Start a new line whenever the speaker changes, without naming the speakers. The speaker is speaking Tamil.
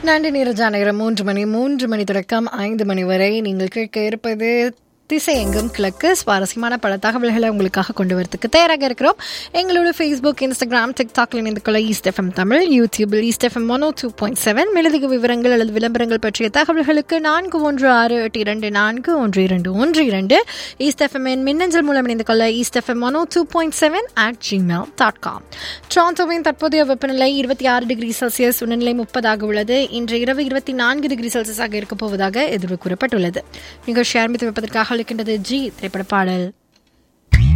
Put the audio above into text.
நன்றி நீரஜா நேரம் மூன்று மணி மூன்று மணி தொடக்கம் ஐந்து மணி வரை நீங்கள் கேட்க இருப்பது திசை எங்கும் கிழக்கு சுவாரஸ்யமான பல தகவல்களை உங்களுக்காக கொண்டு வரதுக்கு தயாராக இருக்கிறோம் எங்களோட ஃபேஸ்புக் இன்ஸ்டாகிராம் டிக்டாக்ல இணைந்து கொள்ள ஈஸ்ட் எஃப்எம் தமிழ் யூடியூபில் east FM one two point seven மேலதிக விவரங்கள் அல்லது விளம்பரங்கள் பற்றிய தகவல்களுக்கு நான்கு ஒன்று ஆறு எட்டு இரண்டு நான்கு ஒன்று இரண்டு ஒன்று இரண்டு ஈஸ்ட் எஃப்எம் மின்னஞ்சல் மூலம் இணைந்து கொள்ள east FM one two point seven at Gmail dot com டொராண்டோவின் தற்போதைய வெப்பநிலை இருபத்தி ஆறு டிகிரி செல்சியஸ் உணநிலை முப்பதாக உள்ளது இன்று இரவு இருபத்தி நான்கு டிகிரி செல்சியஸாக இருக்கப் போவதாக எதிர்வு கூறப்பட்டுள்ளது நிகழ்ச்சி ஆரம்பித்து வைப்பதற்காக அளிக்கின்றது ஜி திரைப்பட பாடல்